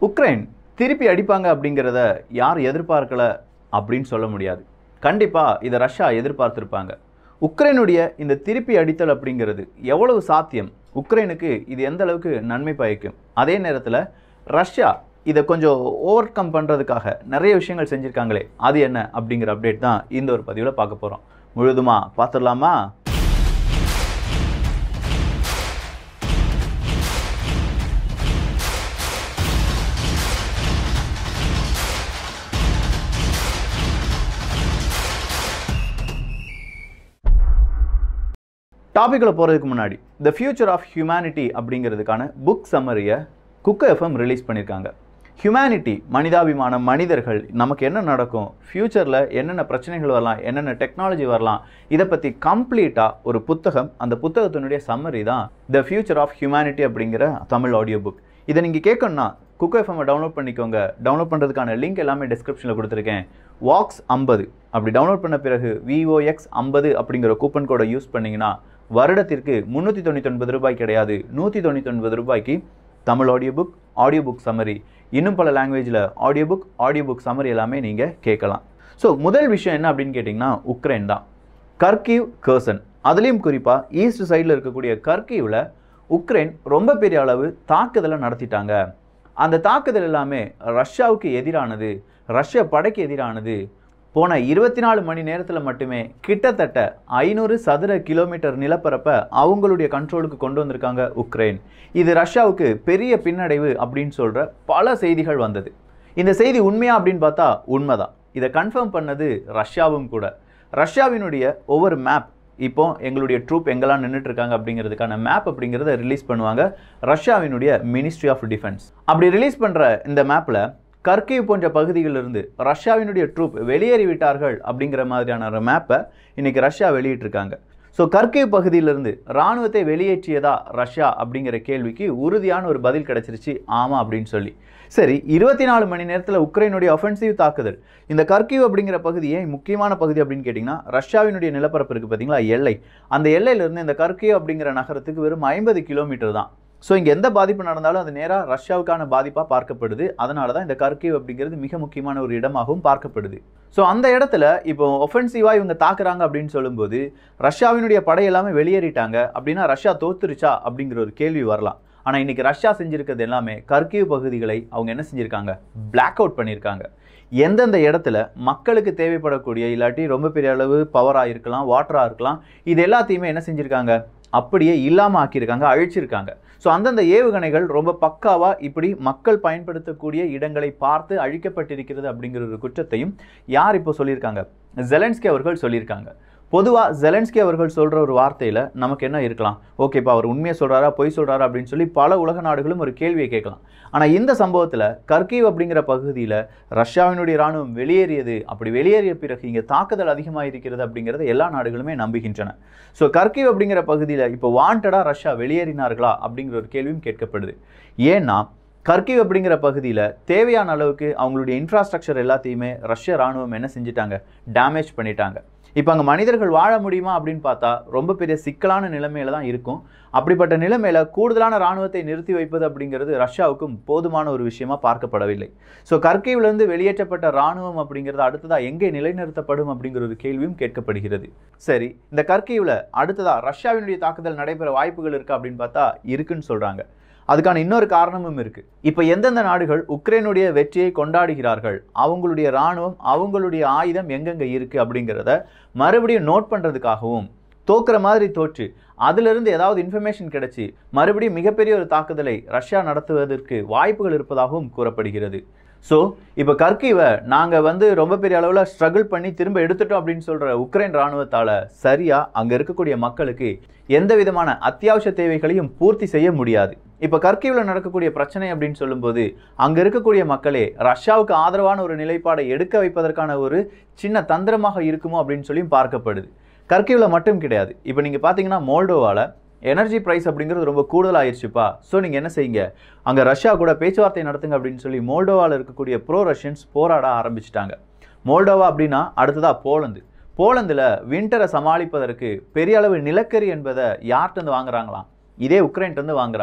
Ukraine திருப்பி அடிப்பாங்க அப்படிங்கிறத யார் எதிர்பார்க்கல அப்படின்னு சொல்ல முடியாது கண்டிப்பாக இதை ரஷ்யா எதிர்பார்த்துருப்பாங்க உக்ரைனுடைய இந்த திருப்பி அடித்தல் அப்படிங்கிறது எவ்வளவு சாத்தியம் உக்ரைனுக்கு இது எந்த அளவுக்கு நன்மை பயக்கும் அதே நேரத்தில் ரஷ்யா இதை கொஞ்சம் ஓவர் கம் பண்ணுறதுக்காக நிறைய விஷயங்கள் செஞ்சுருக்காங்களே அது என்ன அப்படிங்கிற அப்டேட் தான் இந்த ஒரு பதிவில் பார்க்க போகிறோம் முழுதுமா பார்த்துடலாமா டாப்பிக்கில் போகிறதுக்கு முன்னாடி த ஃபியூச்சர் ஆஃப் ஹியூமனிட்டி அப்படிங்கிறதுக்கான புக் சம்மரியை குக்க எஃப்எம் ரிலீஸ் பண்ணியிருக்காங்க ஹியூமனிட்டி மனிதாபிமானம் மனிதர்கள் நமக்கு என்ன நடக்கும் ஃப்யூச்சரில் என்னென்ன பிரச்சனைகள் வரலாம் என்னென்ன டெக்னாலஜி வரலாம் இதை பற்றி கம்ப்ளீட்டாக ஒரு புத்தகம் அந்த புத்தகத்தினுடைய சம்மரி தான் த ஃபியூச்சர் ஆஃப் ஹியூமனிட்டி அப்படிங்கிற தமிழ் ஆடியோ புக் இதை நீங்கள் கேட்கணும்னா குக்கோ எஃப்எம்மை டவுன்லோட் பண்ணிக்கோங்க டவுன்லோட் பண்ணுறதுக்கான லிங்க் எல்லாமே டிஸ்கிரிப்ஷனில் கொடுத்துருக்கேன் வாக்ஸ் ஐம்பது அப்படி டவுன்லோட் பண்ண பிறகு விஓஎக்ஸ் ஐம்பது அப்படிங்கிற கூப்பன் கோடை யூஸ் பண்ணிங்கன்னா வருடத்திற்கு முந்நூற்றி தொண்ணூற்றி ஒன்பது ரூபாய் கிடையாது நூற்றி தொண்ணூற்றி ஒன்பது ரூபாய்க்கு Tamil audio book audio book summary இன்னும் பல லாங்குவேஜில் audio book audio book summary எல்லாமே நீங்கள் கேட்கலாம் ஸோ முதல் விஷயம் என்ன அப்படின்னு கேட்டிங்கன்னா உக்ரைன் தான் கர்கிவ் கர்சன் அதுலேயும் குறிப்பாக ஈஸ்ட் சைடில் இருக்கக்கூடிய கர்கிவில் உக்ரைன் ரொம்ப பெரிய அளவு தாக்குதலை நடத்திட்டாங்க அந்த தாக்குதல் எல்லாமே ரஷ்யாவுக்கு எதிரானது ரஷ்ய படைக்கு எதிரானது போன இருபத்தி நாலு மணி நேரத்தில் மட்டுமே கிட்டத்தட்ட ஐநூறு சதுர கிலோமீட்டர் நிலப்பரப்பை அவங்களுடைய கண்ட்ரோலுக்கு கொண்டு வந்திருக்காங்க உக்ரைன் இது ரஷ்யாவுக்கு பெரிய பின்னடைவு அப்படின்னு சொல்கிற பல செய்திகள் வந்தது இந்த செய்தி உண்மையா அப்படின்னு பார்த்தா உண்மைதான் இதை கன்ஃபார்ம் பண்ணது ரஷ்யாவும் கூட ரஷ்யாவினுடைய ஒவ்வொரு மேப் இப்போ எங்களுடைய ட்ரூப் எங்கெல்லாம் நின்றுட்டு இருக்காங்க அப்படிங்கிறதுக்கான மேப் அப்படிங்கிறத ரிலீஸ் பண்ணுவாங்க ரஷ்யாவினுடைய மினிஸ்ட்ரி ஆஃப் டிஃபென்ஸ் அப்படி ரிலீஸ் பண்ணுற இந்த மேப்பில் கர்கிவ் போன்ற பகுதிகளிலிருந்து ரஷ்யாவினுடைய ட்ரூப் வெளியேறி விட்டார்கள் அப்படிங்கிற மாதிரியான ஒரு மேப்பை இன்னைக்கு ரஷ்யா வெளியிட்டிருக்காங்க ஸோ கர்கிவ் பகுதியிலிருந்து இராணுவத்தை வெளியேற்றியதா ரஷ்யா அப்படிங்கிற கேள்விக்கு உறுதியான ஒரு பதில் கிடைச்சிருச்சு ஆமாம் அப்படின்னு சொல்லி சரி இருபத்தி நாலு மணி நேரத்தில் உக்ரைனுடைய ஒஃபென்சிவ் தாக்குதல் இந்த கர்கிவ் அப்படிங்கிற பகுதி ஏன் முக்கியமான பகுதி அப்படின்னு கேட்டிங்கன்னா ரஷ்யாவினுடைய நிலப்பரப்பு இருக்குது பார்த்தீங்களா எல்லை அந்த எல்லையிலிருந்து இந்த கர்கிவ் அப்படிங்கிற நகரத்துக்கு வெறும் ஐம்பது கிலோமீட்டர் தான் ஸோ இங்கே எந்த பாதிப்பு நடந்தாலும் அது நேராக ரஷ்யாவுக்கான பாதிப்பாக பார்க்கப்படுது அதனால தான் இந்த கர்கிவ் அப்படிங்கிறது மிக முக்கியமான ஒரு இடமாகவும் பார்க்கப்படுது ஸோ அந்த இடத்துல இப்போ ஒஃபென்சிவாக இவங்க தாக்குறாங்க அப்படின்னு சொல்லும்போது ரஷ்யாவினுடைய படை எல்லாமே வெளியேறிட்டாங்க அப்படின்னா ரஷ்யா தோத்துருச்சா அப்படிங்கிற ஒரு கேள்வி வரலாம் ஆனால் இன்னைக்கு ரஷ்யா செஞ்சிருக்கிறது எல்லாமே கர்கிவ் பகுதிகளை அவங்க என்ன செஞ்சுருக்காங்க பிளாக் அவுட் பண்ணியிருக்காங்க எந்தெந்த இடத்துல மக்களுக்கு தேவைப்படக்கூடிய இல்லாட்டி ரொம்ப பெரிய அளவு பவராக இருக்கலாம் வாட்டராக இருக்கலாம் இது எல்லாத்தையுமே என்ன செஞ்சுருக்காங்க அப்படியே இல்லாமல் ஆக்கியிருக்காங்க அழிச்சிருக்காங்க ஸோ அந்தந்த ஏவுகணைகள் ரொம்ப பக்காவாக இப்படி மக்கள் பயன்படுத்தக்கூடிய இடங்களை பார்த்து அழிக்கப்பட்டிருக்கிறது அப்படிங்கிற ஒரு குற்றத்தையும் யார் இப்போ சொல்லியிருக்காங்க ஜெலன்ஸ்கி அவர்கள் சொல்லியிருக்காங்க பொதுவாக ஜெலன்ஸ்கி அவர்கள் சொல்கிற ஒரு வார்த்தையில் நமக்கு என்ன இருக்கலாம் ஓகேப்பா அவர் உண்மையை சொல்கிறாரா பொய் சொல்கிறாரா அப்படின்னு சொல்லி பல உலக நாடுகளும் ஒரு கேள்வியை கேட்கலாம் ஆனால் இந்த சம்பவத்தில் கர்கீவ் அப்படிங்கிற பகுதியில் ரஷ்யாவினுடைய இராணுவம் வெளியேறியது அப்படி வெளியேறிய பிறகு இங்கே தாக்குதல் அதிகமாக இருக்கிறது அப்படிங்கிறத எல்லா நாடுகளுமே நம்புகின்றன ஸோ கர்கீவ் அப்படிங்கிற பகுதியில் இப்போ வாண்டடாக ரஷ்யா வெளியேறினார்களா அப்படிங்கிற ஒரு கேள்வியும் கேட்கப்படுது ஏன்னா கர்கிவ் அப்படிங்கிற பகுதியில் தேவையான அளவுக்கு அவங்களுடைய இன்ஃப்ராஸ்ட்ரக்சர் எல்லாத்தையுமே ரஷ்ய ராணுவம் என்ன செஞ்சிட்டாங்க டேமேஜ் பண்ணிட்டாங்க இப்போ அங்கே மனிதர்கள் வாழ முடியுமா அப்படின்னு பார்த்தா ரொம்ப பெரிய சிக்கலான நிலைமையில தான் இருக்கும் அப்படிப்பட்ட நிலைமையில கூடுதலான ராணுவத்தை நிறுத்தி வைப்பது அப்படிங்கிறது ரஷ்யாவுக்கும் போதுமான ஒரு விஷயமா பார்க்கப்படவில்லை ஸோ கர்கீவ்லேருந்து வெளியேற்றப்பட்ட ராணுவம் அப்படிங்கிறது அடுத்ததா எங்கே நிலைநிறுத்தப்படும் அப்படிங்கிற ஒரு கேள்வியும் கேட்கப்படுகிறது சரி இந்த கர்கீவில் அடுத்ததா ரஷ்யாவினுடைய தாக்குதல் நடைபெற வாய்ப்புகள் இருக்கா அப்படின்னு பார்த்தா இருக்குன்னு சொல்றாங்க அதுக்கான இன்னொரு காரணமும் இருக்கு இப்போ எந்தெந்த நாடுகள் உக்ரைனுடைய வெற்றியை கொண்டாடுகிறார்கள் அவங்களுடைய இராணுவம் அவங்களுடைய ஆயுதம் எங்கெங்க இருக்கு அப்படிங்கிறத மறுபடியும் நோட் பண்றதுக்காகவும் தோக்குற மாதிரி தோற்று அதிலிருந்து ஏதாவது இன்ஃபர்மேஷன் கிடைச்சி மறுபடியும் மிகப்பெரிய ஒரு தாக்குதலை ரஷ்யா நடத்துவதற்கு வாய்ப்புகள் இருப்பதாகவும் கூறப்படுகிறது ஸோ இப்போ கர்கிவை நாங்கள் வந்து ரொம்ப பெரிய அளவில் ஸ்ட்ரகிள் பண்ணி திரும்ப எடுத்துட்டோம் அப்படின்னு சொல்கிற உக்ரைன் இராணுவத்தால் சரியாக அங்கே இருக்கக்கூடிய மக்களுக்கு எந்த விதமான அத்தியாவசிய தேவைகளையும் பூர்த்தி செய்ய முடியாது இப்போ கர்கிவில் நடக்கக்கூடிய பிரச்சனை அப்படின்னு சொல்லும்போது அங்கே இருக்கக்கூடிய மக்களே ரஷ்யாவுக்கு ஆதரவான ஒரு நிலைப்பாடை எடுக்க வைப்பதற்கான ஒரு சின்ன தந்திரமாக இருக்குமோ அப்படின்னு சொல்லியும் பார்க்கப்படுது கர்கிவில் மட்டும் கிடையாது இப்போ நீங்கள் பார்த்தீங்கன்னா மோல்டோவாவில் எனர்ஜி ப்ரைஸ் அப்படிங்கிறது ரொம்ப கூடுதலாகிடுச்சுப்பா ஸோ நீங்கள் என்ன செய்யுங்க அங்கே ரஷ்யா கூட பேச்சுவார்த்தை நடத்துங்க அப்படின்னு சொல்லி மோல்டோவாவில் இருக்கக்கூடிய ப்ரோ ரஷ்யன்ஸ் போராட ஆரம்பிச்சிட்டாங்க மோல்டோவா அப்படின்னா அடுத்ததாக போலந்து போலந்தில் விண்டரை சமாளிப்பதற்கு பெரிய அளவு நிலக்கரி என்பதை யார்கிட்டருந்து வாங்குறாங்களாம் இதே உக்ரைன்ட்டு வாங்குறாங்க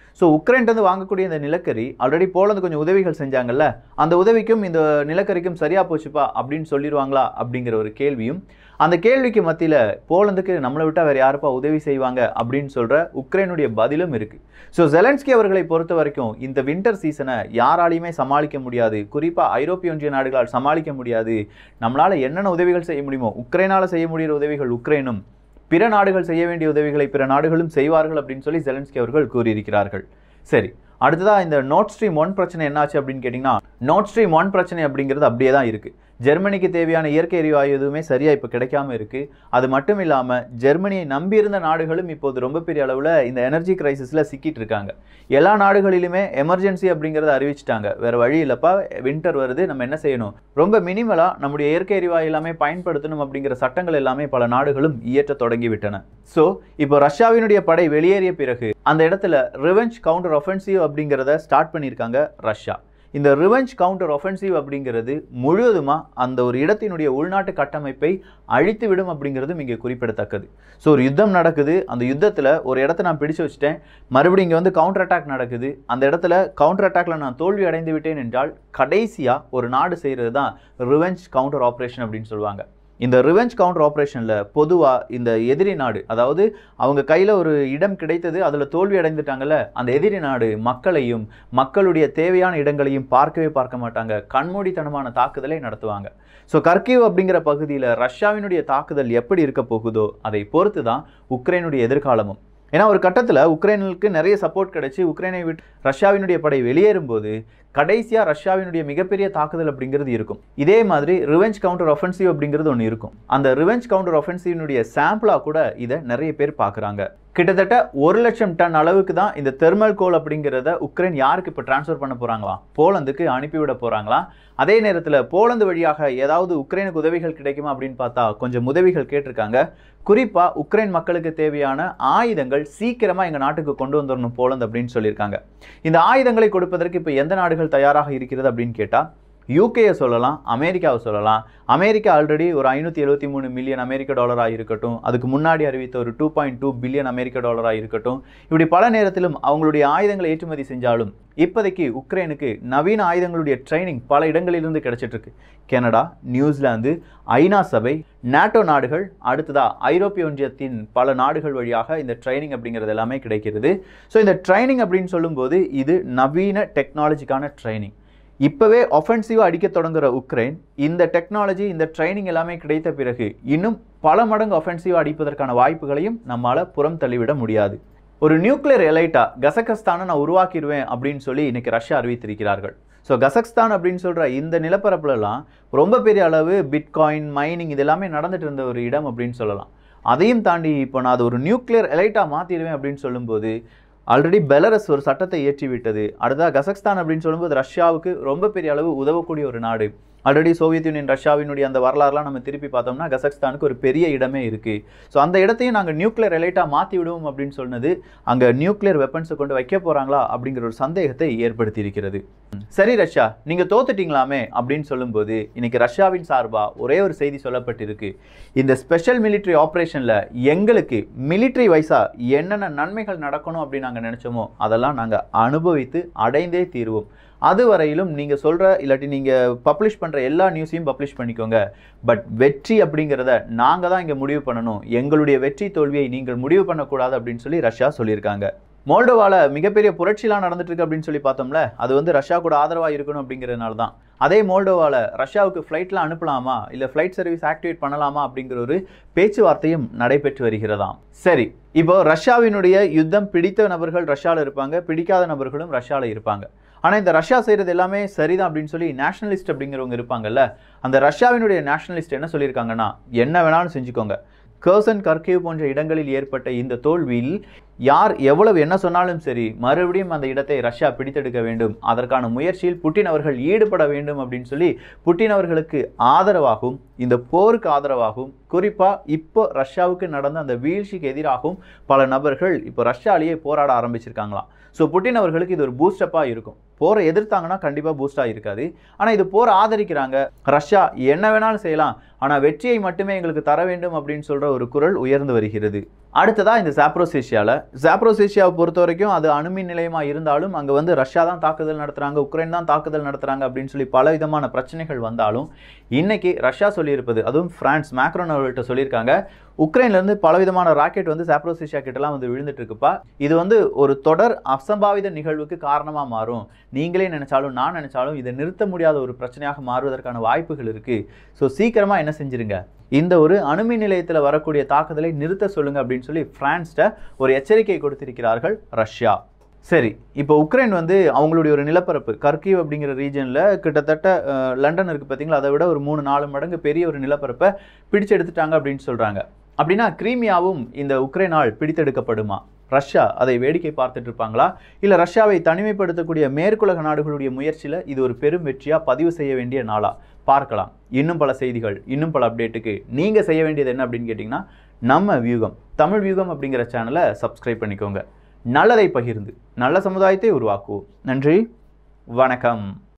ஸோ உக்ரைன்ட்டு வாங்கக்கூடிய இந்த நிலக்கரி ஆல்ரெடி போலந்து கொஞ்சம் உதவிகள் செஞ்சாங்கல்ல அந்த உதவிக்கும் இந்த நிலக்கரிக்கும் சரியா போச்சுப்பா அப்படின்னு சொல்லிடுவாங்களா அப்படிங்கிற ஒரு கேள்வியும் அந்த கேள்விக்கு மத்தியில் போலந்துக்கு நம்மளை விட்டால் வேறு யாருப்பா உதவி செய்வாங்க அப்படின்னு சொல்கிற உக்ரைனுடைய பதிலும் இருக்குது ஸோ ஜெலன்ஸ்கி அவர்களை பொறுத்த வரைக்கும் இந்த வின்டர் சீசனை யாராலையுமே சமாளிக்க முடியாது குறிப்பாக ஐரோப்பிய ஒன்றிய நாடுகளால் சமாளிக்க முடியாது நம்மளால் என்னென்ன உதவிகள் செய்ய முடியுமோ உக்ரைனால் செய்ய முடிகிற உதவிகள் உக்ரைனும் பிற நாடுகள் செய்ய வேண்டிய உதவிகளை பிற நாடுகளும் செய்வார்கள் அப்படின்னு சொல்லி ஜெலன்ஸ்கி அவர்கள் கூறியிருக்கிறார்கள் சரி அடுத்ததா இந்த நோட் ஸ்ட்ரீம் ஒன் பிரச்சனை என்னாச்சு அப்படின்னு கேட்டிங்கன்னா நோட் ஸ்ட்ரீம் ஒன் பிரச்சனை அப்படிங்கிறது அப்படியே தான் இருக்குது ஜெர்மனிக்கு தேவையான இயற்கை எரிவாயு எதுவுமே சரியாக இப்போ கிடைக்காம இருக்குது அது மட்டும் இல்லாமல் ஜெர்மனியை நம்பியிருந்த நாடுகளும் இப்போது ரொம்ப பெரிய அளவில் இந்த எனர்ஜி கிரைசிஸில் சிக்கிட்டு இருக்காங்க எல்லா நாடுகளிலுமே எமர்ஜென்சி அப்படிங்கிறத அறிவிச்சிட்டாங்க வேறு வழி இல்லைப்பா வின்டர் வருது நம்ம என்ன செய்யணும் ரொம்ப மினிமலாக நம்முடைய இயற்கை எரிவாயு எல்லாமே பயன்படுத்தணும் அப்படிங்கிற சட்டங்கள் எல்லாமே பல நாடுகளும் இயற்ற தொடங்கி விட்டன ஸோ இப்போ ரஷ்யாவினுடைய படை வெளியேறிய பிறகு அந்த இடத்துல ரிவெஞ்ச் கவுண்டர் ஒஃபென்சிவ் அப்படிங்கிறத ஸ்டார்ட் பண்ணியிருக்காங்க ரஷ்யா இந்த ரிவெஞ்ச் கவுண்டர் ஒஃபென்சிவ் அப்படிங்கிறது முழுவதுமாக அந்த ஒரு இடத்தினுடைய உள்நாட்டு கட்டமைப்பை அழித்து விடும் அப்படிங்கிறதும் இங்கே குறிப்பிடத்தக்கது ஸோ ஒரு யுத்தம் நடக்குது அந்த யுத்தத்தில் ஒரு இடத்த நான் பிடிச்சு வச்சுட்டேன் மறுபடியும் இங்கே வந்து கவுண்டர் அட்டாக் நடக்குது அந்த இடத்துல கவுண்டர் அட்டாக்ல நான் தோல்வி அடைந்து விட்டேன் என்றால் கடைசியாக ஒரு நாடு செய்கிறது தான் ரிவெஞ்ச் கவுண்டர் ஆப்ரேஷன் அப்படின்னு சொல்லுவாங்க இந்த ரிவெஞ்ச் கவுண்டர் ஆப்ரேஷனில் பொதுவாக இந்த எதிரி நாடு அதாவது அவங்க கையில் ஒரு இடம் கிடைத்தது அதில் தோல்வி அடைந்துட்டாங்கல்ல அந்த எதிரி நாடு மக்களையும் மக்களுடைய தேவையான இடங்களையும் பார்க்கவே பார்க்க மாட்டாங்க கண்மூடித்தனமான தாக்குதலை நடத்துவாங்க ஸோ கர்கிவ் அப்படிங்கிற பகுதியில் ரஷ்யாவினுடைய தாக்குதல் எப்படி இருக்க போகுதோ அதை பொறுத்து தான் உக்ரைனுடைய எதிர்காலமும் ஏன்னா ஒரு கட்டத்தில் உக்ரைனுக்கு நிறைய சப்போர்ட் கிடைச்சி உக்ரைனை விட்டு ரஷ்யாவினுடைய படை வெளியேறும்போது கடைசியாக ரஷ்யாவினுடைய மிகப்பெரிய தாக்குதல் அப்படிங்கிறது இருக்கும் இதே மாதிரி ரிவெஞ்ச் கவுண்டர் ஒஃபென்சிவ் அப்படிங்கிறது ஒன்று இருக்கும் அந்த ரிவெஞ்ச் கவுண்டர் ஒஃபென்சிவ்னுடைய சாம்பிளாக கூட இதை நிறைய பேர் பார்க்குறாங்க கிட்டத்தட்ட ஒரு லட்சம் டன் அளவுக்கு தான் இந்த தெர்மல் கோல் அப்படிங்கிறத உக்ரைன் யாருக்கு இப்போ டிரான்ஸ்ஃபர் பண்ண போகிறாங்களாம் போலந்துக்கு அனுப்பிவிட போகிறாங்களாம் அதே நேரத்தில் போலந்து வழியாக ஏதாவது உக்ரைனுக்கு உதவிகள் கிடைக்குமா அப்படின்னு பார்த்தா கொஞ்சம் உதவிகள் கேட்டிருக்காங்க குறிப்பாக உக்ரைன் மக்களுக்கு தேவையான ஆயுதங்கள் சீக்கிரமாக எங்கள் நாட்டுக்கு கொண்டு வந்துடணும் போலந்து அப்படின்னு சொல்லியிருக்காங்க இந்த ஆயுதங்களை கொடுப்பதற்கு இப்போ எந்த நாடுகள் தயாராக இருக்கிறது அப்படின்னு கேட்டால் யூகேயை சொல்லலாம் அமெரிக்காவை சொல்லலாம் அமெரிக்கா ஆல்ரெடி ஒரு ஐநூற்றி எழுபத்தி மூணு மில்லியன் அமெரிக்க டாலராக இருக்கட்டும் அதுக்கு முன்னாடி அறிவித்த ஒரு டூ பாயிண்ட் டூ பில்லியன் அமெரிக்க டாலராக இருக்கட்டும் இப்படி பல நேரத்திலும் அவங்களுடைய ஆயுதங்களை ஏற்றுமதி செஞ்சாலும் இப்போதைக்கு உக்ரைனுக்கு நவீன ஆயுதங்களுடைய ட்ரைனிங் பல இடங்களிலிருந்து கிடைச்சிட்டு இருக்கு கனடா நியூசிலாந்து ஐநா சபை நாட்டோ நாடுகள் அடுத்ததா ஐரோப்பிய ஒன்றியத்தின் பல நாடுகள் வழியாக இந்த ட்ரைனிங் அப்படிங்கிறது எல்லாமே கிடைக்கிறது ஸோ இந்த ட்ரைனிங் அப்படின்னு சொல்லும்போது இது நவீன டெக்னாலஜிக்கான ட்ரைனிங் இப்போவே ஒஃபென்சிவாக அடிக்க தொடங்குற உக்ரைன் இந்த டெக்னாலஜி இந்த ட்ரைனிங் எல்லாமே கிடைத்த பிறகு இன்னும் பல மடங்கு ஒஃபென்சிவாக அடிப்பதற்கான வாய்ப்புகளையும் நம்மால் புறம் தள்ளிவிட முடியாது ஒரு நியூக்ளியர் எலைட்டா கசகஸ்தானை நான் உருவாக்கிடுவேன் அப்படின்னு சொல்லி இன்னைக்கு ரஷ்யா அறிவித்திருக்கிறார்கள் ஸோ கசக்ஸ்தான் அப்படின்னு சொல்கிற இந்த நிலப்பரப்புலலாம் ரொம்ப பெரிய அளவு பிட்காயின் மைனிங் இது எல்லாமே நடந்துட்டு இருந்த ஒரு இடம் அப்படின்னு சொல்லலாம் அதையும் தாண்டி இப்போ நான் அது ஒரு நியூக்ளியர் எலைட்டா மாற்றிடுவேன் அப்படின்னு சொல்லும்போது ஆல்ரெடி பெலரஸ் ஒரு சட்டத்தை இயற்றி விட்டது அடுத்ததாக கசக்ஸ்தான் அப்படின்னு சொல்லும்போது ரஷ்யாவுக்கு ரொம்ப பெரிய அளவு உதவக்கூடிய ஒரு நாடு ஆல்ரெடி சோவியத் யூனியன் ரஷ்யாவினுடைய அந்த வரலாறுலாம் நம்ம திருப்பி பார்த்தோம்னா கசக்ஸ்தானுக்கு ஒரு பெரிய இடமே இருக்குது ஸோ அந்த இடத்தையும் நாங்கள் நியூக்ளியர் எலைட்டாக மாற்றி விடுவோம் அப்படின்னு சொன்னது அங்கே நியூக்ளியர் வெப்பன்ஸை கொண்டு வைக்க போகிறாங்களா அப்படிங்கிற ஒரு சந்தேகத்தை ஏற்படுத்தி இருக்கிறது சரி ரஷ்யா நீங்கள் தோத்துட்டீங்களாமே அப்படின்னு சொல்லும்போது இன்னைக்கு ரஷ்யாவின் சார்பாக ஒரே ஒரு செய்தி சொல்லப்பட்டிருக்கு இந்த ஸ்பெஷல் மிலிட்ரி ஆப்ரேஷனில் எங்களுக்கு மிலிட்ரி வைஸாக என்னென்ன நன்மைகள் நடக்கணும் அப்படின்னு நாங்கள் நினச்சோமோ அதெல்லாம் நாங்கள் அனுபவித்து அடைந்தே தீருவோம் அது வரையிலும் நீங்கள் சொல்கிற இல்லாட்டி நீங்கள் பப்ளிஷ் பண்ணுற எல்லா நியூஸையும் பப்ளிஷ் பண்ணிக்கோங்க பட் வெற்றி அப்படிங்கிறத நாங்கள் தான் இங்கே முடிவு பண்ணணும் எங்களுடைய வெற்றி தோல்வியை நீங்கள் முடிவு பண்ணக்கூடாது அப்படின்னு சொல்லி ரஷ்யா சொல்லியிருக்காங்க மோல்டோவால மிகப்பெரிய புரட்சிலாம் நடந்துட்டு இருக்கு அப்படின்னு சொல்லி பார்த்தோம்ல அது வந்து ரஷ்யா கூட ஆதரவாக இருக்கணும் அப்படிங்கிறதுனால தான் அதே மோல்டோவால ரஷ்யாவுக்கு ஃப்ளைட்லாம் அனுப்பலாமா இல்லை ஃப்ளைட் சர்வீஸ் ஆக்டிவேட் பண்ணலாமா அப்படிங்கிற ஒரு பேச்சுவார்த்தையும் நடைபெற்று வருகிறதாம் சரி இப்போ ரஷ்யாவினுடைய யுத்தம் பிடித்த நபர்கள் ரஷ்யாவில் இருப்பாங்க பிடிக்காத நபர்களும் ரஷ்யாவில் இருப்பாங்க ஆனால் இந்த ரஷ்யா செய்கிறது எல்லாமே சரிதான் அப்படின்னு சொல்லி நேஷனலிஸ்ட் அப்படிங்கிறவங்க இருப்பாங்கல்ல அந்த ரஷ்யாவினுடைய நேஷனலிஸ்ட் என்ன சொல்லியிருக்காங்கன்னா என்ன வேணாலும் செஞ்சுக்கோங்க கர்சன் கர்கேவ் போன்ற இடங்களில் ஏற்பட்ட இந்த தோல்வியில் யார் எவ்வளவு என்ன சொன்னாலும் சரி மறுபடியும் அந்த இடத்தை ரஷ்யா பிடித்தெடுக்க வேண்டும் அதற்கான முயற்சியில் புட்டின் அவர்கள் ஈடுபட வேண்டும் அப்படின்னு சொல்லி புட்டின் அவர்களுக்கு ஆதரவாகவும் இந்த போருக்கு ஆதரவாகவும் குறிப்பாக இப்போ ரஷ்யாவுக்கு நடந்த அந்த வீழ்ச்சிக்கு எதிராகவும் பல நபர்கள் இப்போ ரஷ்யாலேயே போராட ஆரம்பிச்சிருக்காங்களாம் ஸோ புட்டின் அவர்களுக்கு இது ஒரு பூஸ்டப்பாக இருக்கும் போரை எதிர்த்தாங்கன்னா கண்டிப்பாக பூஸ்டாக இருக்காது ஆனால் இது போரை ஆதரிக்கிறாங்க ரஷ்யா என்ன வேணாலும் செய்யலாம் ஆனால் வெற்றியை மட்டுமே எங்களுக்கு தர வேண்டும் அப்படின்னு சொல்கிற ஒரு குரல் உயர்ந்து வருகிறது அடுத்ததா இந்த சாப்ரோசேஷியாவில் சாப்ரோசேஷியாவை பொறுத்த வரைக்கும் அது அணுமின் நிலையமாக இருந்தாலும் அங்கே வந்து ரஷ்யா தான் தாக்குதல் நடத்துகிறாங்க உக்ரைன் தான் தாக்குதல் நடத்துகிறாங்க அப்படின்னு சொல்லி பல விதமான பிரச்சனைகள் வந்தாலும் இன்னைக்கு ரஷ்யா சொல்லியிருப்பது அதுவும் பிரான்ஸ் மேக்ரோன் அவர்கள்ட்ட சொல்லியிருக்காங்க உக்ரைன்லேருந்து பலவிதமான ராக்கெட் வந்து சாப்ரோசேஷியா கிட்டலாம் வந்து விழுந்துட்டு இருக்குப்பா இது வந்து ஒரு தொடர் அசம்பாவித நிகழ்வுக்கு காரணமாக மாறும் நீங்களே நினைச்சாலும் நான் நினைச்சாலும் இதை நிறுத்த முடியாத ஒரு பிரச்சனையாக மாறுவதற்கான வாய்ப்புகள் இருக்குது ஸோ சீக்கிரமாக என்ன செஞ்சிருங்க இந்த ஒரு அணுமின் நிலையத்தில் வரக்கூடிய தாக்குதலை நிறுத்த சொல்லுங்க அப்படின்னு சொல்லி பிரான்ஸ்ட ஒரு எச்சரிக்கை கொடுத்திருக்கிறார்கள் ரஷ்யா சரி இப்போ உக்ரைன் வந்து அவங்களுடைய ஒரு நிலப்பரப்பு கர்கிவ் அப்படிங்கிற ரீஜனில் கிட்டத்தட்ட அஹ், லண்டன் இருக்குது பார்த்தீங்களா அதை விட ஒரு மூணு நாலு மடங்கு பெரிய ஒரு நிலப்பரப்பை பிடிச்சு எடுத்துட்டாங்க அப்படின்னு சொல்கிறாங்க அப்படின்னா கிரீமியாவும் இந்த உக்ரைனால் பிடித்தெடுக்கப்படுமா ரஷ்யா அதை வேடிக்கை பார்த்துட்டு இருப்பாங்களா இல்லை ரஷ்யாவை தனிமைப்படுத்தக்கூடிய மேற்குலக நாடுகளுடைய முயற்சியில் இது ஒரு பெரும் வெற்றியாக பதிவு செய்ய வேண்டிய நாளா பார்க்கலாம் இன்னும் பல செய்திகள் இன்னும் பல அப்டேட்டுக்கு நீங்கள் செய்ய வேண்டியது என்ன அப்படின்னு கேட்டிங்கன்னா நம்ம வியூகம் தமிழ் வியூகம் அப்படிங்கிற சேனலை சப்ஸ்கிரைப் பண்ணிக்கோங்க நல்லதை பகிர்ந்து நல்ல சமுதாயத்தை உருவாக்குவோம் நன்றி வணக்கம்